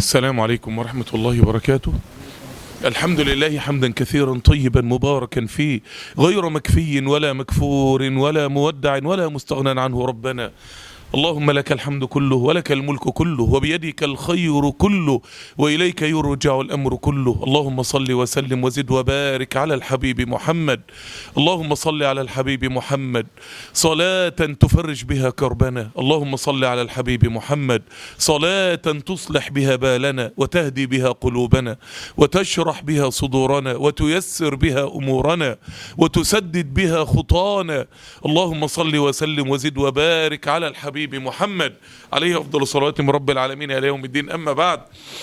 السلام عليكم ورحمة الله وبركاته الحمد لله حمدا كثيرا طيبا مباركا فيه غير مكفي ولا مكفور ولا مودع ولا مستغنى عنه ربنا اللهم لك الحمد كله ولك الملك كله وبيدك الخير كله وإليك يرجع الأمر كله اللهم صل وسلم وزد وبارك على الحبيب محمد اللهم صل على الحبيب محمد صلاة تفرج بها كربنا اللهم صل على الحبيب محمد صلاة تصلح بها بالنا وتهدي بها قلوبنا وتشرح بها صدورنا وتيسر بها أمورنا وتسدد بها خطانا اللهم صل وسلم وزد وبارك على الحبيب محمد عليه أفضل الصلوات من رب العالمين إلى يوم الدين أما بعد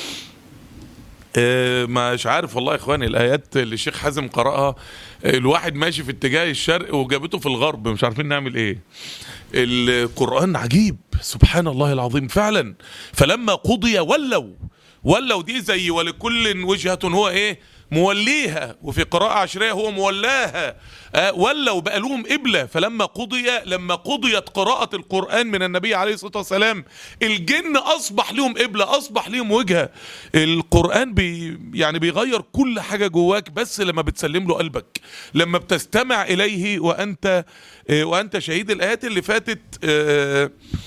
آه، مش عارف والله يا اخواني الايات اللي الشيخ حازم قرأها آه، الواحد ماشي في اتجاه الشرق وجابته في الغرب مش عارفين نعمل ايه القرآن عجيب سبحان الله العظيم فعلا فلما قضي ولوا ولوا دي زي ولكل وجهة هو ايه موليها وفي قراءة عشرية هو مولاها آه ولوا بقى لهم قبلة فلما قضي لما قضيت قراءة القرآن من النبي عليه الصلاة والسلام الجن أصبح لهم قبلة أصبح لهم وجهة القرآن بي يعني بيغير كل حاجة جواك بس لما بتسلم له قلبك لما بتستمع إليه وأنت آه وأنت شهيد الآيات اللي فاتت آه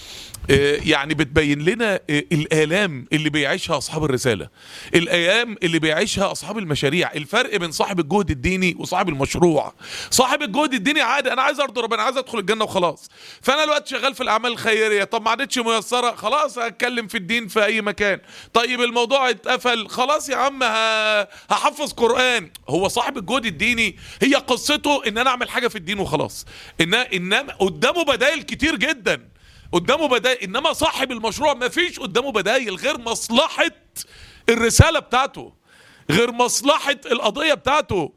آه، يعني بتبين لنا آه، الآلام اللي بيعيشها أصحاب الرسالة الأيام اللي بيعيشها أصحاب المشاريع الفرق بين صاحب الجهد الديني وصاحب المشروع صاحب الجهد الديني عادي أنا عايز أرضي ربنا عايز أدخل الجنة وخلاص فأنا الوقت شغال في الأعمال الخيرية طب ما عادتش ميسرة خلاص هتكلم في الدين في أي مكان طيب الموضوع اتقفل خلاص يا عم ه- هحفظ قرآن هو صاحب الجهد الديني هي قصته إن أنا أعمل حاجة في الدين وخلاص إن إنما قدامه بدائل كتير جدا قدامه بدائل انما صاحب المشروع ما فيش قدامه بدائل غير مصلحة الرسالة بتاعته غير مصلحة القضية بتاعته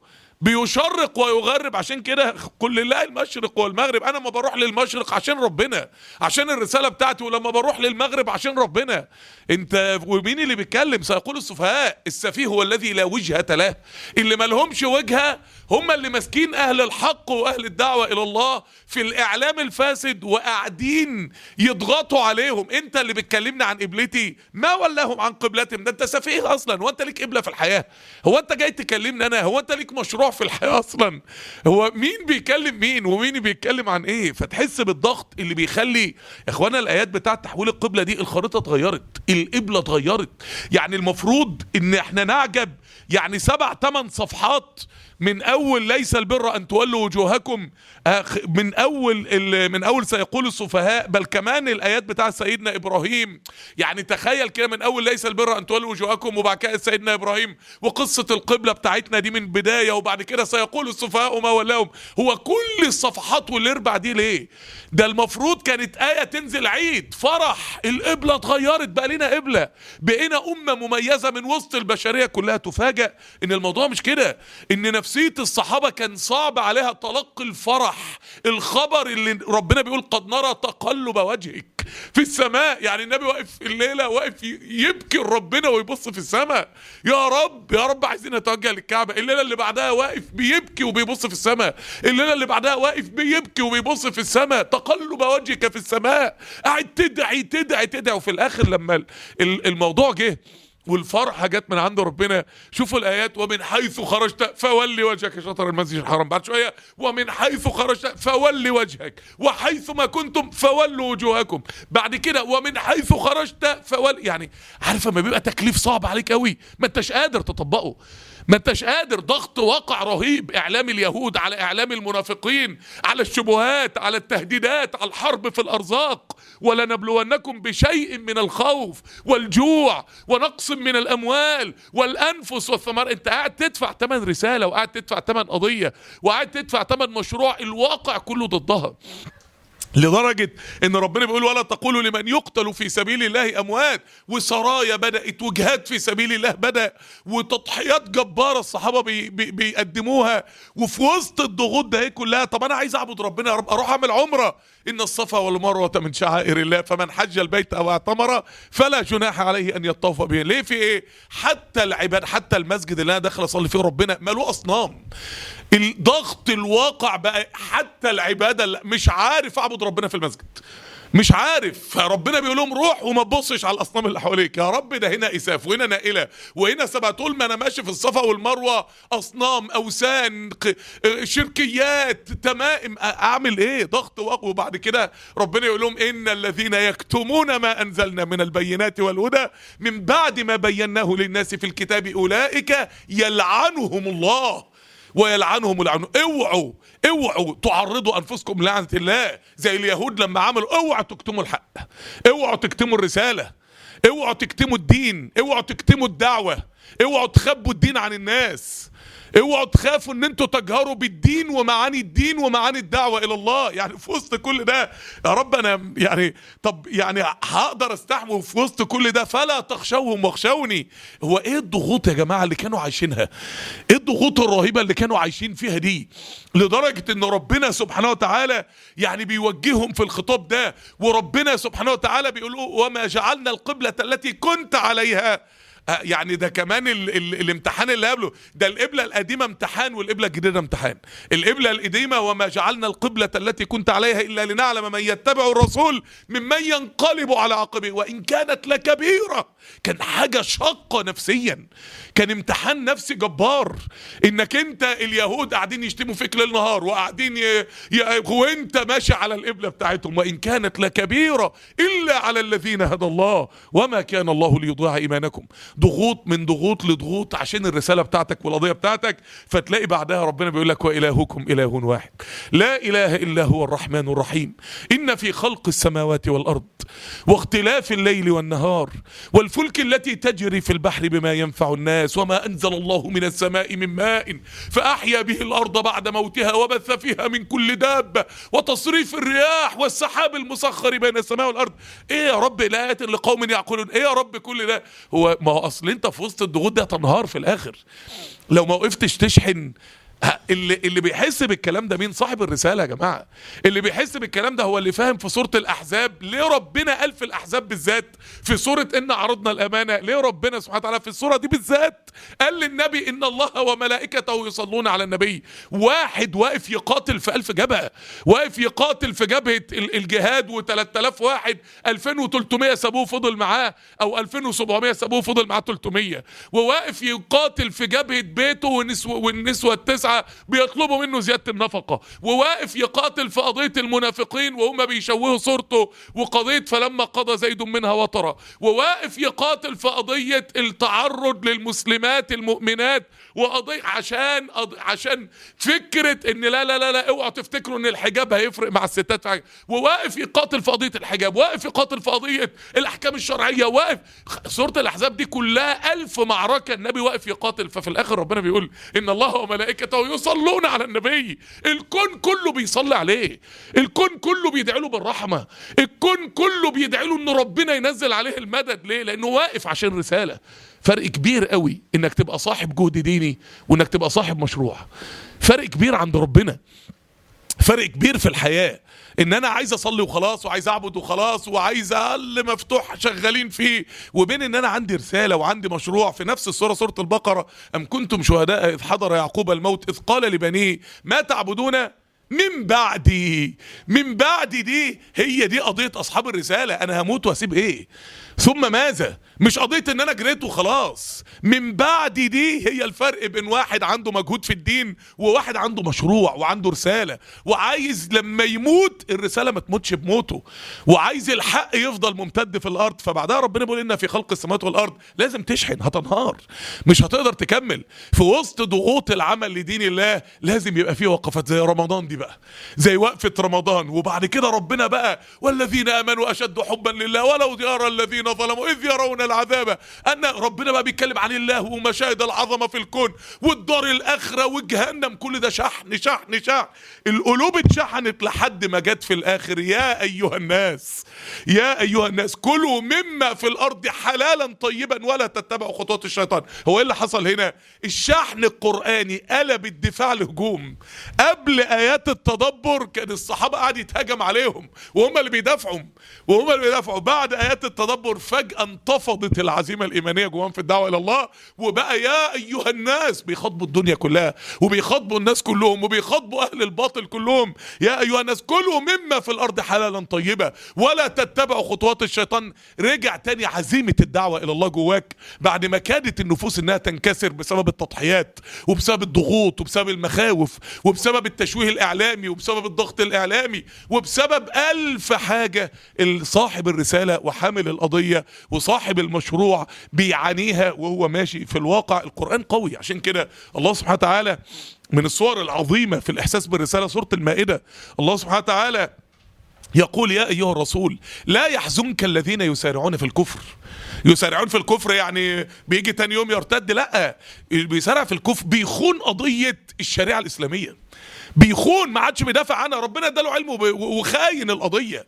بيشرق ويغرب عشان كده كل لله المشرق والمغرب انا ما بروح للمشرق عشان ربنا عشان الرسالة بتاعتي ولما بروح للمغرب عشان ربنا انت ومين اللي بيتكلم سيقول السفهاء السفيه هو الذي لا وجهة له اللي ما لهمش وجهة هم اللي ماسكين اهل الحق واهل الدعوة الى الله في الاعلام الفاسد وقاعدين يضغطوا عليهم انت اللي بتكلمني عن قبلتي ما ولاهم عن قبلتهم ده انت سفيه اصلا هو انت ليك قبلة في الحياة هو انت جاي تكلمني انا هو انت ليك مشروع في الحياة اصلا هو مين بيكلم مين ومين بيتكلم عن ايه فتحس بالضغط اللي بيخلي يا اخوانا الايات بتاعت تحويل القبلة دي الخريطة اتغيرت القبلة اتغيرت يعني المفروض ان احنا نعجب يعني سبع ثمان صفحات من اول ليس البر ان تولوا وجوهكم آه، من اول ال- من اول سيقول السفهاء بل كمان الايات بتاع سيدنا ابراهيم يعني تخيل كده من اول ليس البر ان تولوا وجوهكم وبعد كده سيدنا ابراهيم وقصه القبله بتاعتنا دي من بدايه وبعد كده سيقول السفهاء ما ولاهم هو كل الصفحات والاربع دي ليه ده المفروض كانت ايه تنزل عيد فرح القبله اتغيرت بقى لنا قبله بقينا امه مميزه من وسط البشريه كلها تفاجأ ان الموضوع مش كده ان نفسيه الصحابه كان صعب عليها تلقي الفرح الخبر اللي ربنا بيقول قد نرى تقلب وجهك في السماء يعني النبي واقف الليله واقف ي- يبكي لربنا ويبص في السماء يا رب يا رب عايزين نتوجه للكعبه الليله اللي بعدها واقف بيبكي وبيبص في السماء الليله اللي بعدها واقف بيبكي وبيبص في السماء تقلب وجهك في السماء قاعد تدعي تدعي تدعي وفي الاخر لما ال- ال- الموضوع جه والفرحه جت من عند ربنا شوفوا الايات ومن حيث خرجت فولي وجهك شطر المسجد الحرام بعد شويه ومن حيث خرجت فولي وجهك وحيث ما كنتم فولوا وجوهكم بعد كده ومن حيث خرجت فولي يعني عارفه ما بيبقى تكليف صعب عليك قوي ما انتش قادر تطبقه ما انتش قادر ضغط واقع رهيب اعلام اليهود على اعلام المنافقين على الشبهات على التهديدات على الحرب في الارزاق ولنبلونكم بشيء من الخوف والجوع ونقص من الاموال والانفس والثمار انت قاعد تدفع ثمن رساله وقاعد تدفع ثمن قضيه وقاعد تدفع ثمن مشروع الواقع كله ضدها لدرجة ان ربنا بيقول ولا تقولوا لمن يقتل في سبيل الله اموات وسرايا بدأت وجهاد في سبيل الله بدأ وتضحيات جبارة الصحابة بي بي بيقدموها وفي وسط الضغوط ده هي كلها طب انا عايز اعبد ربنا يا رب اروح اعمل عمرة ان الصفا والمروة من شعائر الله فمن حج البيت او اعتمر فلا جناح عليه ان يطوف به ليه في ايه حتى العباد حتى المسجد اللي انا داخل اصلي فيه ربنا ماله اصنام الضغط الواقع بقى حتى العباده اللي مش عارف اعبد ربنا في المسجد مش عارف فربنا بيقول لهم روح وما تبصش على الاصنام اللي حواليك يا رب ده هنا اساف وهنا نائله وهنا سبع طول ما انا ماشي في الصفا والمروه اصنام اوثان ق- شركيات تمائم أ- اعمل ايه ضغط وقوه وبعد كده ربنا يقول لهم ان الذين يكتمون ما انزلنا من البينات والهدى من بعد ما بيناه للناس في الكتاب اولئك يلعنهم الله ويلعنهم العنون اوعوا اوعوا تعرضوا انفسكم لعنه الله زي اليهود لما عملوا اوعوا تكتموا الحق اوعوا تكتموا الرساله اوعوا تكتموا الدين اوعوا تكتموا الدعوه اوعوا تخبوا الدين عن الناس اوعوا تخافوا ان انتوا تجهروا بالدين ومعاني الدين ومعاني الدعوه الى الله يعني في وسط كل ده يا رب انا يعني طب يعني هقدر استحمل في وسط كل ده فلا تخشوهم واخشوني هو ايه الضغوط يا جماعه اللي كانوا عايشينها ايه الضغوط الرهيبه اللي كانوا عايشين فيها دي لدرجه ان ربنا سبحانه وتعالى يعني بيوجههم في الخطاب ده وربنا سبحانه وتعالى بيقول وما جعلنا القبله التي كنت عليها آه، يعني ده كمان ال ال الامتحان اللي قبله ده القبله القديمه امتحان والقبله الجديده امتحان القبله القديمه وما جعلنا القبله التي كنت عليها الا لنعلم من يتبع الرسول ممن ينقلب على عقبه وان كانت لكبيره كان حاجه شاقه نفسيا كان امتحان نفسي جبار انك انت اليهود قاعدين يشتموا فيك ليل نهار وقاعدين ي... ي... وانت ماشي على القبله بتاعتهم وان كانت لكبيره الا على الذين هدى الله وما كان الله ليضيع ايمانكم ضغوط من ضغوط لضغوط عشان الرساله بتاعتك والقضيه بتاعتك فتلاقي بعدها ربنا بيقول لك والهكم اله واحد لا اله الا هو الرحمن الرحيم ان في خلق السماوات والارض واختلاف الليل والنهار والفلك التي تجري في البحر بما ينفع الناس وما انزل الله من السماء من ماء فاحيا به الارض بعد موتها وبث فيها من كل دابه وتصريف الرياح والسحاب المسخر بين السماء والارض ايه يا رب الايات لقوم يعقلون ايه يا رب كل ده هو ما هو اصل انت في وسط الضغوط ده تنهار في الاخر لو ما وقفتش تشحن ها، اللي اللي بيحس بالكلام ده مين صاحب الرساله يا جماعه اللي بيحس بالكلام ده هو اللي فاهم في سوره الاحزاب ليه ربنا قال في الاحزاب بالذات في سوره ان عرضنا الامانه ليه ربنا سبحانه وتعالى في السوره دي بالذات قال للنبي ان الله وملائكته يصلون على النبي واحد واقف يقاتل في ألف جبهه واقف يقاتل في جبهه ال- الجهاد و3000 واحد 2300 سابوه فضل معاه او 2700 سابوه فضل معاه 300 وواقف يقاتل في جبهه بيته والنسوه والنسوه التسعه بيطلبوا منه زياده النفقه وواقف يقاتل في قضيه المنافقين وهم بيشوهوا صورته وقضيه فلما قضى زيد منها وطرا وواقف يقاتل في قضيه التعرض للمسلمات المؤمنات وقضيه عشان قض... عشان فكره ان لا لا لا لا اوعوا تفتكروا ان الحجاب هيفرق مع الستات في حاجه وواقف يقاتل في قضيه الحجاب واقف يقاتل في قضيه الاحكام الشرعيه واقف سوره الاحزاب دي كلها ألف معركه النبي واقف يقاتل ففي الاخر ربنا بيقول ان الله وملائكته يصلون على النبي الكون كله بيصلي عليه الكون كله بيدعي له بالرحمه الكون كله بيدعي له ان ربنا ينزل عليه المدد ليه لانه واقف عشان رساله فرق كبير قوي انك تبقى صاحب جهد ديني وانك تبقى صاحب مشروع فرق كبير عند ربنا فرق كبير في الحياه ان انا عايز اصلي وخلاص وعايز اعبد وخلاص وعايز اقل مفتوح شغالين فيه وبين ان انا عندي رساله وعندي مشروع في نفس السوره سوره البقره ام كنتم شهداء اذ حضر يعقوب الموت اذ قال لبنيه ما تعبدون من بعدي من بعدي دي هي دي قضيه اصحاب الرساله انا هموت واسيب ايه ثم ماذا مش قضيه ان انا جريت وخلاص من بعدي دي هي الفرق بين واحد عنده مجهود في الدين وواحد عنده مشروع وعنده رساله وعايز لما يموت الرساله ما تموتش بموته وعايز الحق يفضل ممتد في الارض فبعدها ربنا بيقول ان في خلق السماوات والارض لازم تشحن هتنهار مش هتقدر تكمل في وسط ضغوط العمل لدين الله لازم يبقى فيه وقفات زي رمضان دي بقى زي وقفه رمضان وبعد كده ربنا بقى والذين امنوا اشد حبا لله ولو يرى الذين ظلموا اذ يرون العذاب ان ربنا بقى بيتكلم عن الله ومشاهد العظمه في الكون والدار الاخره وجهنم كل ده شحن شحن شحن القلوب اتشحنت لحد ما جت في الاخر يا ايها الناس يا ايها الناس كلوا مما في الارض حلالا طيبا ولا تتبعوا خطوات الشيطان هو ايه اللي حصل هنا الشحن القراني قلب الدفاع لهجوم قبل ايات ايات التدبر كان الصحابه قاعد يتهاجم عليهم وهم اللي بيدافعوا وهم اللي بيدافعوا بعد ايات التدبر فجاه انتفضت العزيمه الايمانيه جواهم في الدعوه الى الله وبقى يا ايها الناس بيخاطبوا الدنيا كلها وبيخاطبوا الناس كلهم وبيخاطبوا اهل الباطل كلهم يا ايها الناس كلوا مما في الارض حلالا طيبا ولا تتبعوا خطوات الشيطان رجع تاني عزيمه الدعوه الى الله جواك بعد ما كادت النفوس انها تنكسر بسبب التضحيات وبسبب الضغوط وبسبب المخاوف وبسبب التشويه الاعلامي وبسبب الضغط الاعلامي وبسبب الف حاجه صاحب الرساله وحامل القضيه وصاحب المشروع بيعانيها وهو ماشي في الواقع القران قوي عشان كده الله سبحانه وتعالى من الصور العظيمه في الاحساس بالرساله سوره المائده الله سبحانه وتعالى يقول يا ايها الرسول لا يحزنك الذين يسارعون في الكفر يسارعون في الكفر يعني بيجي تاني يوم يرتد لا بيسارع في الكفر بيخون قضيه الشريعه الاسلاميه بيخون ما عادش بيدافع عنها ربنا اداله علم وخاين القضيه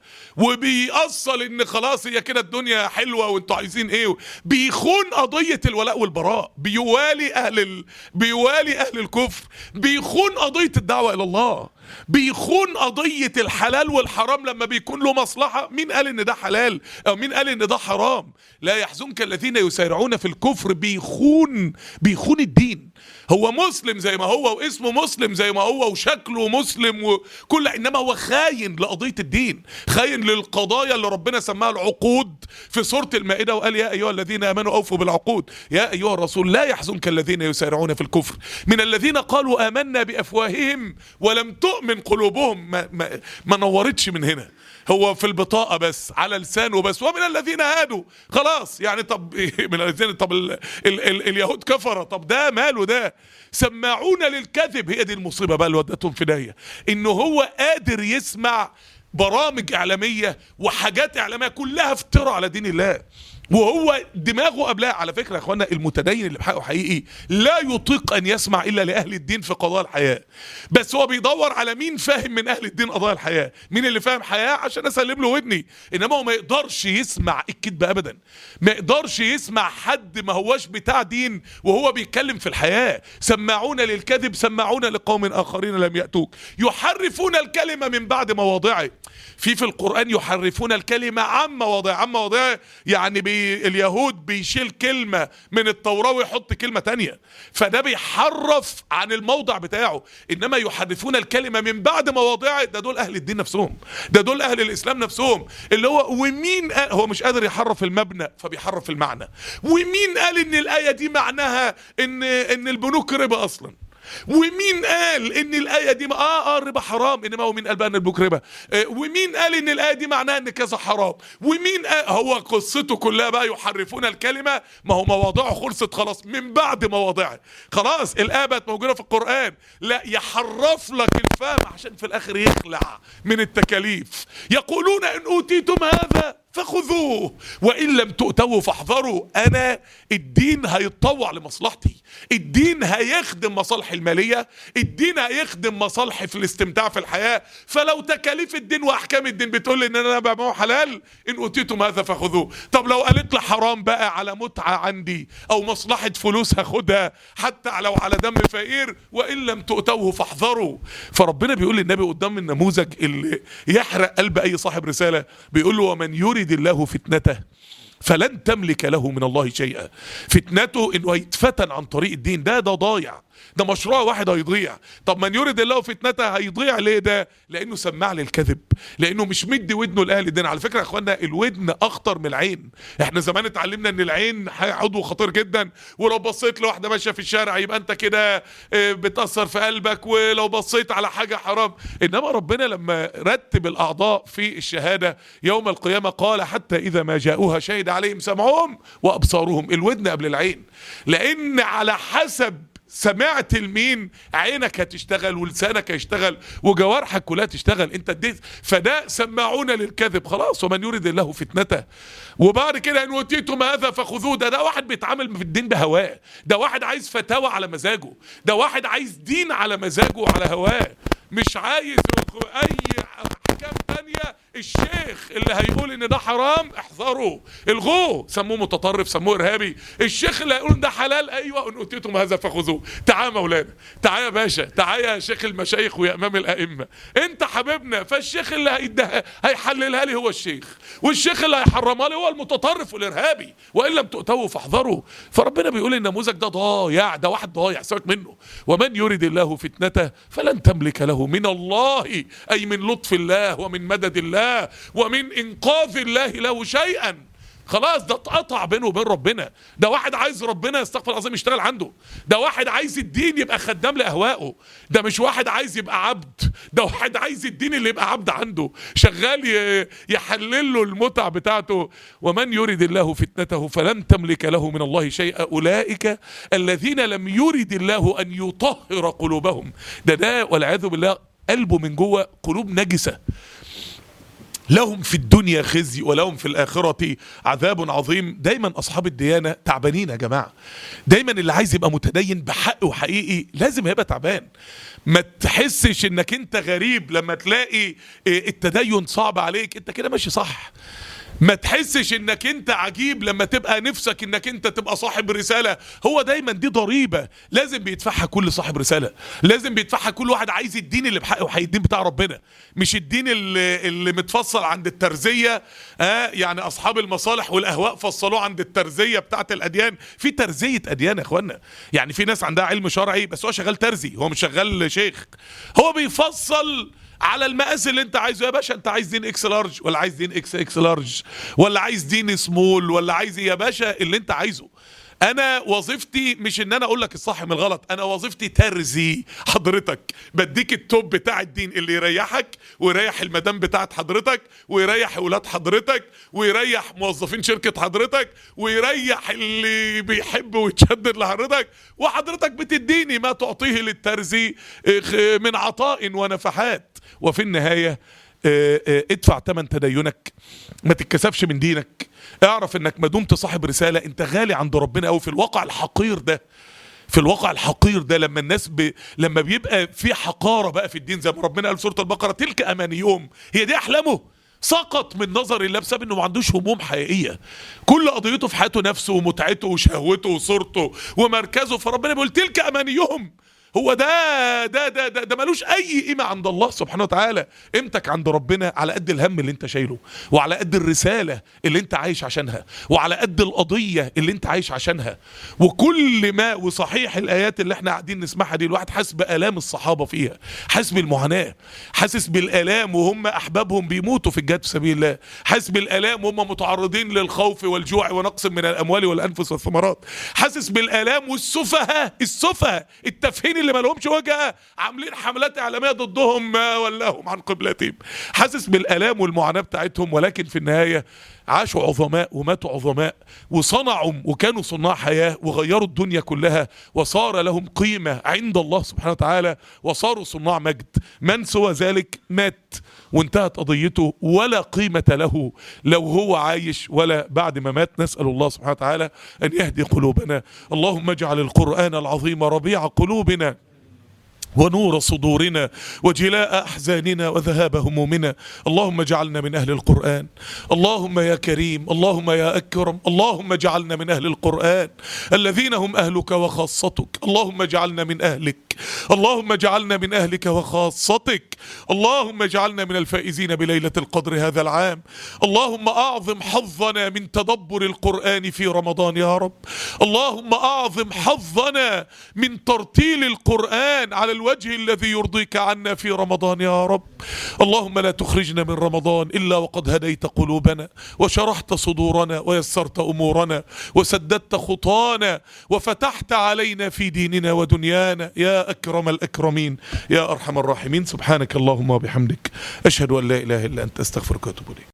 وبيأصل ان خلاص هي كده الدنيا حلوه وانتوا عايزين ايه بيخون قضيه الولاء والبراء بيوالي اهل ال... بيوالي اهل الكفر بيخون قضيه الدعوه الى الله بيخون قضية الحلال والحرام لما بيكون له مصلحة مين قال ان ده حلال او مين قال ان ده حرام لا يحزنك الذين يسارعون في الكفر بيخون بيخون الدين هو مسلم زي ما هو واسمه مسلم زي ما هو وشكله مسلم وكل انما هو خاين لقضيه الدين خاين للقضايا اللي ربنا سماها العقود في سوره المائده وقال يا ايها الذين امنوا اوفوا بالعقود يا ايها الرسول لا يحزنك الذين يسارعون في الكفر من الذين قالوا امنا بافواههم ولم تؤمن قلوبهم ما, ما, ما نورتش من هنا هو في البطاقه بس على لسانه بس ومن الذين هادوا خلاص يعني طب من الذين طب ال ال ال اليهود كفره طب ده ماله ده سماعون للكذب هي دي المصيبه بقى اللي ودتهم في داهيه انه هو قادر يسمع برامج اعلاميه وحاجات اعلاميه كلها افتراء على دين الله وهو دماغه قبلها على فكره يا اخوانا المتدين اللي بحقه حقيقي لا يطيق ان يسمع الا لاهل الدين في قضايا الحياه بس هو بيدور على مين فاهم من اهل الدين قضايا الحياه مين اللي فاهم حياه عشان اسلم له ودني انما هو ما يقدرش يسمع الكذب ابدا ما يقدرش يسمع حد ما هواش بتاع دين وهو بيتكلم في الحياه سماعون للكذب سماعون لقوم اخرين لم ياتوك يحرفون الكلمه من بعد مواضعه في في القران يحرفون الكلمه عن مواضعه عن مواضعه يعني بي اليهود بيشيل كلمة من التوراة ويحط كلمة تانية فده بيحرف عن الموضع بتاعه إنما يحرفون الكلمة من بعد مواضعه ده دول أهل الدين نفسهم ده دول أهل الإسلام نفسهم اللي هو ومين قال هو مش قادر يحرف المبنى فبيحرف المعنى ومين قال إن الآية دي معناها إن إن البنوك ربا أصلا ومين قال ان الايه دي اه اه الربا حرام انما هو مين قال بقى ان البوك ربا آه ومين قال ان الايه دي معناها ان كذا حرام ومين قال هو قصته كلها بقى يحرفون الكلمه ما هو مواضعه خلصت خلاص من بعد مواضعه خلاص الايه بقت موجوده في القران لا يحرف لك الفهم عشان في الاخر يخلع من التكاليف يقولون ان اوتيتم هذا فخذوه وان لم تؤتوا فاحذروا انا الدين هيتطوع لمصلحتي الدين هيخدم مصالحي الماليه الدين هيخدم مصالحي في الاستمتاع في الحياه فلو تكاليف الدين واحكام الدين بتقول لي ان انا ببيعه حلال ان اوتيتم هذا فخذوه طب لو قالت لي حرام بقى على متعه عندي او مصلحه فلوس هاخدها حتى لو على دم فقير وان لم تؤتوه فاحذروا فربنا بيقول للنبي قدام النموذج اللي يحرق قلب اي صاحب رساله بيقول له ومن يريد يرد الله فتنته فلن تملك له من الله شيئا فتنته انه هيتفتن عن طريق الدين ده ده ضايع ده مشروع واحد هيضيع طب من يرد الله فتنته هيضيع ليه ده لانه سماع للكذب لانه مش مدي ودنه لاهل الدين على فكره يا اخوانا الودن اخطر من العين احنا زمان اتعلمنا ان العين عضو خطير جدا ولو بصيت لواحده ماشيه في الشارع يبقى انت كده بتاثر في قلبك ولو بصيت على حاجه حرام انما ربنا لما رتب الاعضاء في الشهاده يوم القيامه قال حتى اذا ما جاءوها شهد عليهم سمعهم وابصارهم الودن قبل العين لان على حسب سمعت لمين عينك هتشتغل ولسانك هيشتغل وجوارحك كلها تشتغل انت اديت فده سماعون للكذب خلاص ومن يريد الله فتنته وبعد كده ان اوتيتم هذا فخذوه ده ده واحد بيتعامل في الدين بهواه ده واحد عايز فتاوى على مزاجه ده واحد عايز دين على مزاجه وعلى هواه مش عايز اي احكام تانية الشيخ اللي هيقول ان ده حرام احذروا الغوه سموه متطرف سموه ارهابي الشيخ اللي هيقول ان ده حلال ايوه ان اوتيتم هذا فخذوه تعال يا مولانا تعال يا باشا تعال يا شيخ المشايخ ويا امام الائمه انت حبيبنا فالشيخ اللي هيدها هيحللها لي هو الشيخ والشيخ اللي هيحرمها لي هو المتطرف والارهابي وان لم تؤتوا فاحذروا فربنا بيقول النموذج ده ضايع ده واحد ضايع سيبك منه ومن يرد الله فتنته فلن تملك له من الله اي من لطف الله ومن مدد الله ومن انقاذ الله له شيئا خلاص ده اتقطع بينه وبين ربنا ده واحد عايز ربنا يستغفر العظيم يشتغل عنده ده واحد عايز الدين يبقى خدام لاهوائه ده مش واحد عايز يبقى عبد ده واحد عايز الدين اللي يبقى عبد عنده شغال ي- يحلل له المتع بتاعته ومن يرد الله فتنته فلن تملك له من الله شيئا اولئك الذين لم يرد الله ان يطهر قلوبهم ده ده والعياذ بالله قلبه من جوه قلوب نجسه لهم في الدنيا خزي ولهم في الآخرة عذاب عظيم دايما أصحاب الديانة تعبانين يا جماعة دايما اللي عايز يبقى متدين بحق وحقيقي لازم يبقى تعبان ما تحسش انك انت غريب لما تلاقي إيه، التدين صعب عليك انت كده ماشي صح ما تحسش انك انت عجيب لما تبقى نفسك انك انت تبقى صاحب رسالة هو دايما دي ضريبة لازم بيدفعها كل صاحب رسالة لازم بيدفعها كل واحد عايز الدين اللي بحقه وحقيقي الدين بتاع ربنا مش الدين اللي, اللي متفصل عند الترزية آه يعني اصحاب المصالح والاهواء فصلوه عند الترزية بتاعت الاديان في ترزية اديان يا اخوانا يعني في ناس عندها علم شرعي بس هو شغال ترزي هو مش شغال شيخ هو بيفصل على المقاس اللي انت عايزه يا باشا انت عايز دين اكس لارج ولا عايز دين اكس اكس لارج ولا عايز دين سمول ولا عايز ايه يا باشا اللي انت عايزه انا وظيفتي مش ان انا اقول لك الصح من الغلط انا وظيفتي ترزي حضرتك بديك التوب بتاع الدين اللي يريحك ويريح المدام بتاعت حضرتك ويريح اولاد حضرتك ويريح موظفين شركة حضرتك ويريح اللي بيحب ويتشدد لحضرتك وحضرتك بتديني ما تعطيه للترزي اه، من عطاء ونفحات وفي النهاية اه، اه، ادفع تمن تدينك ما تتكسفش من دينك اعرف انك ما دمت صاحب رسالة انت غالي عند ربنا قوي في الواقع الحقير ده في الواقع الحقير ده لما الناس ب... لما بيبقى في حقارة بقى في الدين زي ما ربنا قال في سورة البقرة تلك أمانيهم هي دي أحلامه سقط من نظر الله بسبب انه ما عندوش هموم حقيقيه كل قضيته في حياته نفسه ومتعته وشهوته وصورته ومركزه فربنا بيقول تلك امانيهم هو ده ده ده ده, ده ملوش اي قيمه عند الله سبحانه وتعالى قيمتك عند ربنا على قد الهم اللي انت شايله وعلى قد الرساله اللي انت عايش عشانها وعلى قد القضيه اللي انت عايش عشانها وكل ما وصحيح الايات اللي احنا قاعدين نسمعها دي الواحد حاسس بالام الصحابه فيها حاسس بالمعاناه حاسس بالالام وهم احبابهم بيموتوا في الجهاد في سبيل الله حاسس بالالام وهم متعرضين للخوف والجوع ونقص من الاموال والانفس والثمرات حاسس بالالام والسفهاء السفهاء التافهين اللي ما لهمش وجهه عاملين حملات اعلاميه ضدهم ما ولاهم عن قبلتهم حاسس بالالام والمعاناه بتاعتهم ولكن في النهايه عاشوا عظماء وماتوا عظماء وصنعوا وكانوا صناع حياه وغيروا الدنيا كلها وصار لهم قيمه عند الله سبحانه وتعالى وصاروا صناع مجد من سوى ذلك مات وانتهت قضيته ولا قيمه له لو هو عايش ولا بعد ما مات نسال الله سبحانه وتعالى ان يهدي قلوبنا اللهم اجعل القران العظيم ربيع قلوبنا ونور صدورنا وجلاء احزاننا وذهاب همومنا اللهم اجعلنا من اهل القران اللهم يا كريم اللهم يا اكرم اللهم اجعلنا من اهل القران الذين هم اهلك وخاصتك اللهم اجعلنا من اهلك اللهم اجعلنا من اهلك وخاصتك اللهم اجعلنا من الفائزين بليله القدر هذا العام اللهم اعظم حظنا من تدبر القران في رمضان يا رب اللهم اعظم حظنا من ترتيل القران على الوجه الذي يرضيك عنا في رمضان يا رب اللهم لا تخرجنا من رمضان الا وقد هديت قلوبنا وشرحت صدورنا ويسرت امورنا وسددت خطانا وفتحت علينا في ديننا ودنيانا يا اكرم الاكرمين يا ارحم الراحمين سبحانك اللهم وبحمدك اشهد ان لا اله الا انت استغفرك واتوب اليك